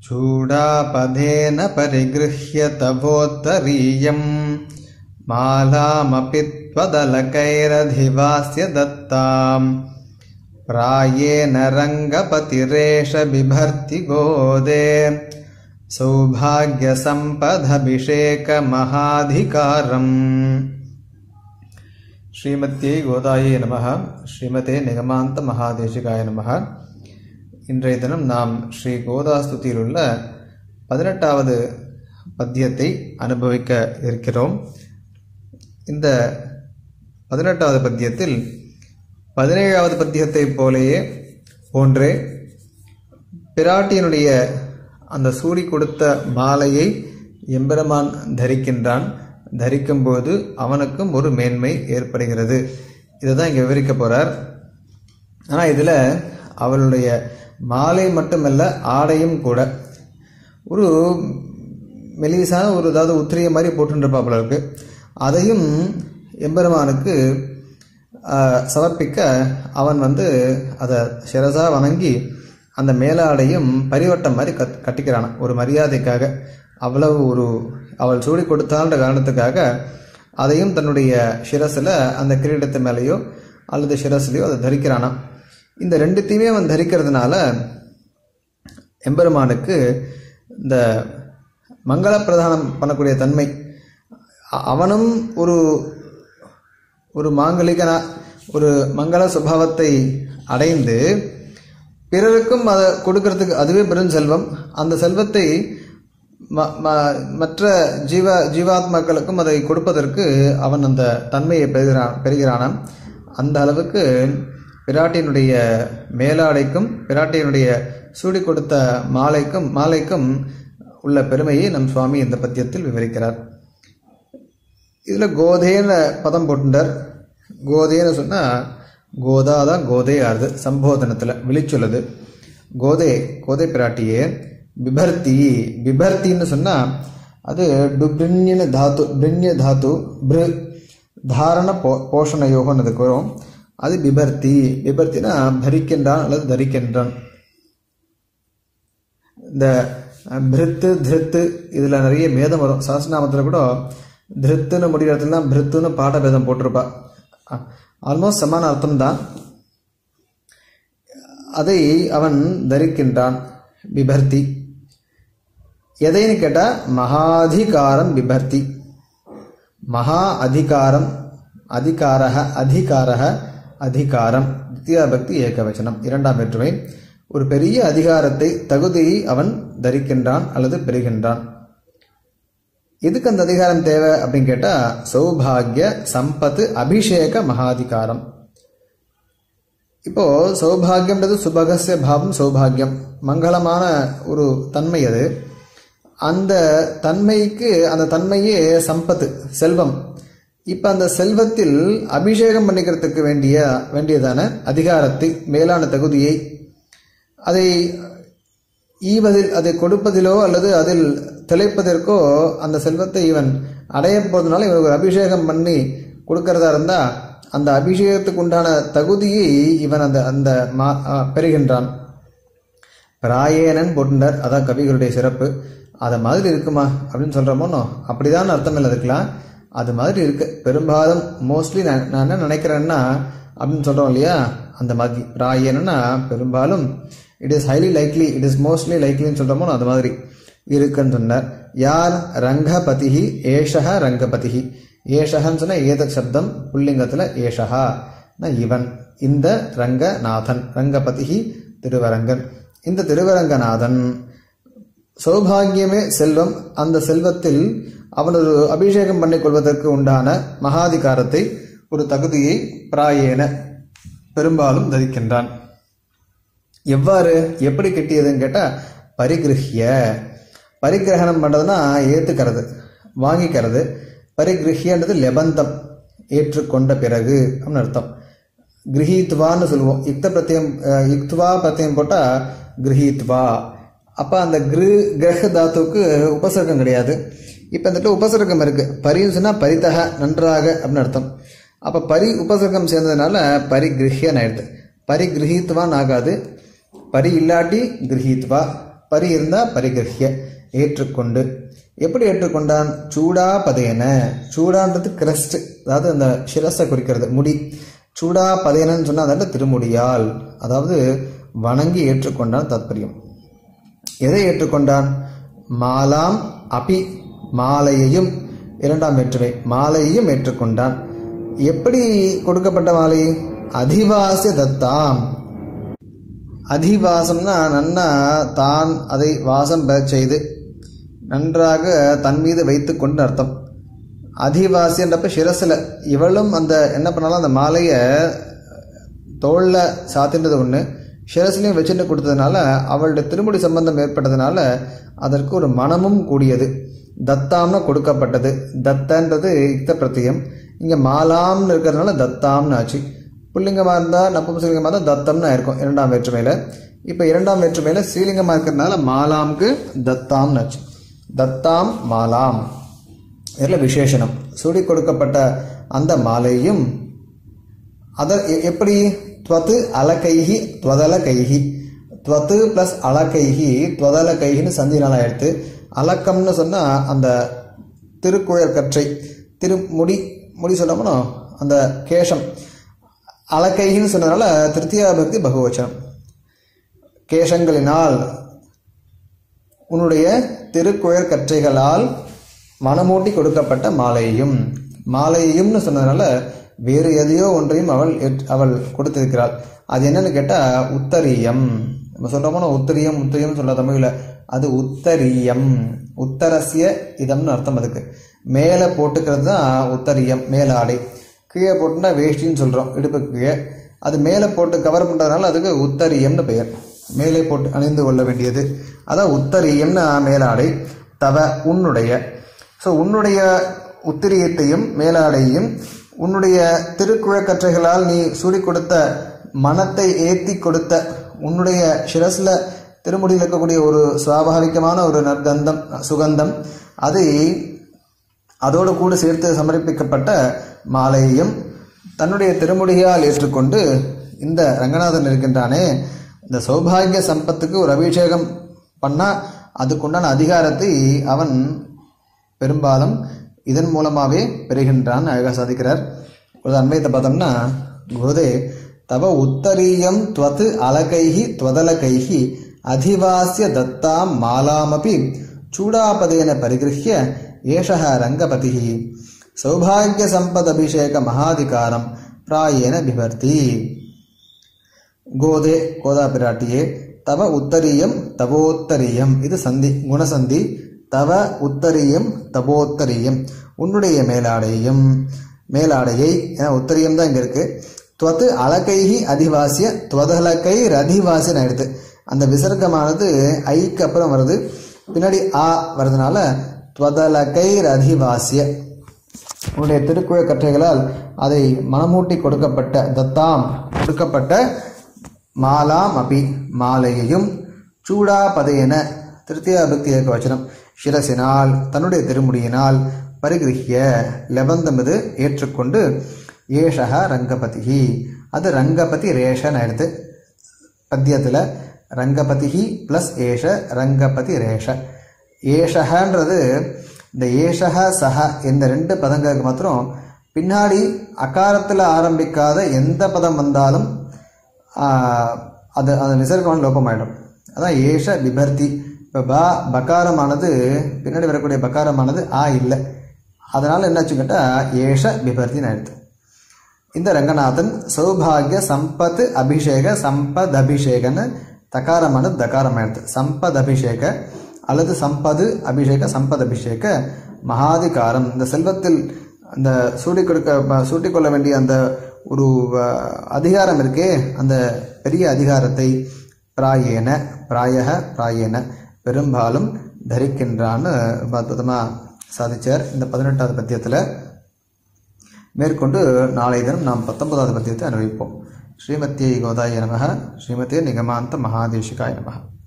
चूडापधेन परिगृह्य तवोत्तरीयम् मालामपि त्वदलकैरधिवास्य दत्ताम् प्रायेण रङ्गपतिरेष बिभर्ति गोदे सौभाग्यसम्पदभिषेकमहाधिकारम् ஸ்ரீமத்தியை கோதாயே நமக ஸ்ரீமதே நிகமாந்த மகாதேசிகாய நமக இன்றைய தினம் நாம் ஸ்ரீ கோதாஸ்துதியில் உள்ள பதினெட்டாவது பத்தியத்தை அனுபவிக்க இருக்கிறோம் இந்த பதினெட்டாவது பத்தியத்தில் பதினேழாவது பத்தியத்தைப் போலேயே போன்றே பிராட்டியினுடைய அந்த சூடி கொடுத்த மாலையை எம்பெருமான் தரிக்கின்றான் தரிக்கும்போது அவனுக்கும் ஒரு மேன்மை ஏற்படுகிறது இதை தான் இங்கே விவரிக்க போகிறார் ஆனால் இதில் அவளுடைய மாலை மட்டுமல்ல ஆடையும் கூட ஒரு மெலிசான ஒரு ஏதாவது உத்திரிய மாதிரி போட்டுருப்பாப்புல இருக்கு அதையும் எம்பெருமானுக்கு சமர்ப்பிக்க அவன் வந்து அதை சிரசா வணங்கி அந்த மேலாடையும் பரிவட்டம் மாதிரி கட் கட்டிக்கிறான் ஒரு மரியாதைக்காக அவ்வளவு ஒரு அவள் சூடி கொடுத்தான்ற காரணத்துக்காக அதையும் தன்னுடைய சிரசில் அந்த கிரீடத்து மேலேயோ அல்லது சிரஸ்லையோ அதை தரிக்கிறானாம் இந்த ரெண்டுத்தையுமே அவன் தரிக்கிறதுனால எம்பெருமானுக்கு இந்த மங்கள பிரதானம் பண்ணக்கூடிய தன்மை அவனும் ஒரு ஒரு மாங்கலிகனா ஒரு மங்கள சுபாவத்தை அடைந்து பிறருக்கும் அதை கொடுக்கறதுக்கு அதுவே பெரும் செல்வம் அந்த செல்வத்தை மற்ற ஜீவ ஜீவாத்மாக்களுக்கும் அதை கொடுப்பதற்கு அவன் அந்த தன்மையை பெறுகிறான் பெறுகிறானாம் அந்த அளவுக்கு பிராட்டியினுடைய மேலாடைக்கும் பிராட்டியினுடைய சூடி கொடுத்த மாலைக்கும் மாலைக்கும் உள்ள பெருமையை நம் சுவாமி இந்த பத்தியத்தில் விவரிக்கிறார் இதில் கோதேன பதம் போட்டுட்டார் கோதேன்னு சொன்னால் கோதா தான் கோதே ஆறுது சம்போதனத்தில் விழிச்சொல்லுது கோதே கோதை பிராட்டியே பிபர்த்தி பிபர்த்தின்னு சொன்னால் அது டுபிரின்யன தாத்து பிரின்ய தாத்து பிரு தாரண போ போஷண யோகம்னதுக்கு வரும் அது பிபர்த்தி பிபர்த்தினா பரிக்கின்றான் அல்லது தரிக்கின்றான் இந்த பிரித்து திருத்து இதில் நிறைய மேதம் வரும் சாஸ்திரநாமத்தில் கூட திருத்துன்னு முடிகிற இடத்துலாம் பிரித்துன்னு பாட பேதம் போட்டிருப்பா ஆல்மோஸ்ட் சமான அர்த்தம் தான் அதை அவன் தரிக்கின்றான் பிபர்த்தி எதைன்னு கேட்டால் மகாதிகாரம் பிபர்த்தி மகா அதிகாரம் அதிகாரக அதிகாரக அதிகாரம் தித்தியா பக்தி ஏகவச்சனம் இரண்டாம் வேற்றுமை ஒரு பெரிய அதிகாரத்தை தகுதியை அவன் தரிக்கின்றான் அல்லது பெறுகின்றான் எதுக்கு அந்த அதிகாரம் தேவை அப்படின்னு கேட்டால் சௌபாகிய சம்பத்து அபிஷேக மகாதிகாரம் இப்போ சௌபாகியம்ன்றது சுபகசிய பாவம் சௌபாகியம் மங்களமான ஒரு தன்மை அது அந்த தன்மைக்கு அந்த தன்மையே சம்பத்து செல்வம் இப்போ அந்த செல்வத்தில் அபிஷேகம் பண்ணிக்கிறதுக்கு வேண்டிய வேண்டியதான அதிகாரத்தை மேலான தகுதியை அதை ஈவதில் அதை கொடுப்பதிலோ அல்லது அதில் திளைப்பதற்கோ அந்த செல்வத்தை இவன் அடைய போவதனால இவன் ஒரு அபிஷேகம் பண்ணி கொடுக்கறதா இருந்தால் அந்த அபிஷேகத்துக்கு உண்டான தகுதியை இவன் அந்த அந்த மா பெறுகின்றான் பிராயேனன் போட்டுண்டார் அதான் கவிகளுடைய சிறப்பு அதை மாதிரி இருக்குமா அப்படின்னு சொல்கிறோமோனோ அப்படிதான் அர்த்தம் இல்லை இருக்கலாம் அது மாதிரி இருக்கு பெரும்பாலும் மோஸ்ட்லி நான் நான் என்ன நினைக்கிறேன்னா அப்படின்னு சொல்கிறோம் இல்லையா அந்த மாதிரி பிராயேனன்னா பெரும்பாலும் it is highly likely it is mostly லைக்லின்னு சொல்கிறோமோ அது மாதிரி இருக்குன்னு சொன்னார் யார் ரங்கபதி ஏஷக ரங்கபதி ஏஷகன்னு சொன்னால் ஏதத் சப்தம் புல்லிங்கத்தில் ஏஷகா இவன் இந்த ரங்கநாதன் ரங்கபதி திருவரங்கன் இந்த திருவரங்கநாதன் சௌபாகியமே செல்வம் அந்த செல்வத்தில் அவன் ஒரு அபிஷேகம் பண்ணிக் கொள்வதற்கு உண்டான மகாதிகாரத்தை ஒரு தகுதியை பிராயேன பெரும்பாலும் தரிக்கின்றான் எவ்வாறு எப்படி கிட்டியதுன்னு கேட்டால் பரிகிருஹிய பரிகிரகணம் பண்ணுறதுனா ஏற்றுக்கிறது வாங்கிக்கிறது பரிகிருஹியன்றது லெபந்தம் ஏற்றுக்கொண்ட பிறகு அப்படின்னு அர்த்தம் கிரகித்வான்னு சொல்லுவோம் யுக்த பிரத்தியம் யுக்துவா பிரத்தியம் போட்டால் கிரகித்வா அப்போ அந்த கிரு கிரக தாத்துவுக்கு உபசர்க்கம் கிடையாது இப்போ இந்த இடத்துல உபசர்க்கம் இருக்குது பரின்னு சொன்னால் பரிதக நன்றாக அப்படின்னு அர்த்தம் அப்போ பரி உபசர்க்கம் சேர்ந்ததுனால பரிகிரஹியன் ஆயிடுது பரிகிரகித்வான்னு ஆகாது பரி இல்லாட்டி கிரகித்வா பரி இருந்தால் பரிகிரஹ்ய ஏற்றுக்கொண்டு எப்படி ஏற்றுக்கொண்டான் சூடா பதையன சூடான்றது கிரஸ்ட் அதாவது அந்த சிரஸை குறிக்கிறது முடி சூடா பதையனன்னு சொன்னால் அதாவது திருமுடியால் அதாவது வணங்கி ஏற்றுக்கொண்டான் தாத்பரியம் எதை ஏற்றுக்கொண்டான் மாலாம் அபி மாலையையும் இரண்டாம் வேற்றுமை மாலையையும் ஏற்றுக்கொண்டான் எப்படி கொடுக்கப்பட்ட மாலை அதிவாசிய தத்தாம் அதிவாசம்னா நன்னா தான் அதை வாசம் பெறச் செய்து நன்றாக தன் மீது வைத்து கொண்டு அர்த்தம் அதிவாசின்றப்ப சிரசில் இவளும் அந்த என்ன பண்ணாலும் அந்த மாலையை தோளில் சாத்தின்றது ஒன்று சிரசிலையும் வச்சுட்டு கொடுத்ததுனால அவளுடைய திருமுடி சம்பந்தம் ஏற்பட்டதுனால அதற்கு ஒரு மனமும் கூடியது தத்தாம்னு கொடுக்கப்பட்டது தத்தன்றது யுக்த பிரத்தியம் இங்கே மாலாம்னு இருக்கிறதுனால தத்தாம்னு ஆச்சு புல்லிங்கமாக இருந்தால் நப்பும்சலிங்கமாக இருந்தால் தத்தம்னு ஆயிருக்கும் இரண்டாம் வேற்றுமையில் இப்போ இரண்டாம் வேற்றுமையில் ஸ்ரீலிங்கமாக இருக்கிறதுனால மாலாம்க்கு தத்தாம்னு ஆச்சு தத்தாம் மாலாம் இதில் விசேஷனம் சூடி கொடுக்கப்பட்ட அந்த மாலையும் அத எ- எப்படி துவத்து அலகைஹி துவதல கைஹி துவத்து ப்ளஸ் அலகைஹி துவதல கைஹின்னு சந்தினால எடுத்து அலக்கம்னு சொன்னால் அந்த திருக்குழல் கற்றை திருமுடி முடி சொன்னோம்னா அந்த கேஷம் அலக்கைகின்னு சொன்னதுனால திருத்தியா பக்தி பகுவச்சனம் கேஷங்களினால் உன்னுடைய திருக்குழல் கற்றைகளால் மனமூட்டி கொடுக்கப்பட்ட மாலையையும் மாலையையும்னு சொன்னதுனால வேறு எதையோ ஒன்றையும் அவள் ஏற்- அவள் கொடுத்திருக்கிறாள் அது என்னன்னு கேட்டால் உத்தரியம் நம்ம சொல்கிறோமோ உத்தரியம் உத்தரியம் சொல்ல தமிழில் அது உத்தரியம் உத்தரசிய இதம்னு அர்த்தம் அதுக்கு மேலே போட்டுக்கிறது தான் உத்தரியம் மேலாடை கீழே போட்டுனா வேஷ்டின்னு சொல்கிறோம் இடுப்புக்கு கீழே அது மேலே போட்டு கவர் பண்ணுறதுனால அதுக்கு உத்தரியம்னு பெயர் மேலே போட்டு அணிந்து கொள்ள வேண்டியது அதான் உத்தரியம்னு மேலாடை தவ உன்னுடைய ஸோ உன்னுடைய உத்திரியத்தையும் மேலாடையும் உன்னுடைய திருக்குழக்கற்றைகளால் நீ சூடி கொடுத்த மனத்தை ஏத்தி கொடுத்த உன்னுடைய சிரஸில் திருமுடியில் இருக்கக்கூடிய ஒரு சுவாபாவிகமான ஒரு நற்கந்தம் சுகந்தம் அதை அதோடு கூட சேர்த்து சமர்ப்பிக்கப்பட்ட மாலையையும் தன்னுடைய திருமுடியால் ஏற்றுக்கொண்டு இந்த ரங்கநாதன் இருக்கின்றானே இந்த சௌபாகிய சம்பத்துக்கு ஒரு அபிஷேகம் பண்ணால் அதுக்குண்டான அதிகாரத்தை அவன் பெரும்பாலும் இதன் மூலமாகவே பெறுகின்றான் அழகாக சாதிக்கிறார் ஒரு அண்மையத்தை பார்த்தோம்னா குருதே தவ உத்தரீயம் துவத் அலகைஹி துவதலகைஹி அதிவாசிய தத்தாம் மாலாமபி சூடாபதேன பரிகிருஹ்ய ஏஷः ரங்கபதிः சௌபாகிய சம்பதபிஷேக மகாதிகாரம் பிராயேன பிபர்த்தி கோதே கோதா பிராட்டியே தவ உத்தரீயம் தவோத்தரீயம் இது சந்தி குணசந்தி தவ உத்தரீயம் தவோத்தரீயம் உன்னுடைய மேலாடையும் மேலாடையை ஏன்னா உத்தரியம் தான் இங்கே இருக்கு துவத்து அலகைஹி அதிவாசிய துவதலகை ரதிவாசின்னு ஆயிடுது அந்த விசர்க்கமானது ஐக்கு அப்புறம் வருது பின்னாடி ஆ வர்றதுனால துவதலகை ரதிவாசிய உன்னுடைய திருக்குழ கற்றைகளால் அதை மனமூட்டி கொடுக்கப்பட்ட தத்தாம் கொடுக்கப்பட்ட மாலாம் அபி மாலையையும் சூடா பதையென திருத்தியா பக்தி ஏக வச்சனம் சிரசினால் தன்னுடைய திருமுடியினால் பரிகிருஹிய லெபந்தம் இது ஏற்றுக்கொண்டு ஏஷக ரங்கபதி அது ரங்கபதி ரேஷன் ஆயிடுது பத்தியத்தில் ரங்கபதி ப்ளஸ் ஏஷ ரங்கபதி ரேஷ ஏஷகன்றது இந்த ஏஷக சஹ இந்த ரெண்டு பதங்களுக்கு மாத்திரம் பின்னாடி அகாரத்தில் ஆரம்பிக்காத எந்த பதம் வந்தாலும் ஆஹ், அது அந்த விசர்க்கம் லோபமாயிடும் அதான் ஏஷ விபர்த்தி இப்போ ப பகாரமானது பின்னாடி வரக்கூடிய பகாரமானது ஆ இல்லை அதனால் என்னாச்சு கேட்டால் ஏஷ விபர்த்தின்னு ஆயிடுது இந்த ரங்கநாதன் சௌபாகிய சம்பத் அபிஷேக சம்பத் அபிஷேகன்னு தகாரமானது தகாரமாயிடுது சம்பத் அபிஷேக அல்லது சம்பது அபிஷேக சம்பத் அபிஷேக மகாதிகாரம் இந்த செல்வத்தில் அந்த சூடி கொடுக்க சூட்டிக்கொள்ள வேண்டிய அந்த ஒரு அஹ், அதிகாரம் இருக்கே அந்த பெரிய அதிகாரத்தை பிராயேன பிராயக பிராயேன பெரும்பாலும் தரிக்கின்றான்னு ரொம்ப அற்புதமாக சாதிச்சார் இந்த பதினெட்டாவது பத்தியத்தில் மேற்கொண்டு நாளை தினம் நாம் பத்தொன்பதாவது பத்தியத்தை அனுபவிப்போம் ஸ்ரீமத்தியை கோதாய நமக ஸ்ரீமதியை நிகமாந்த மகாதேசிகாய நமக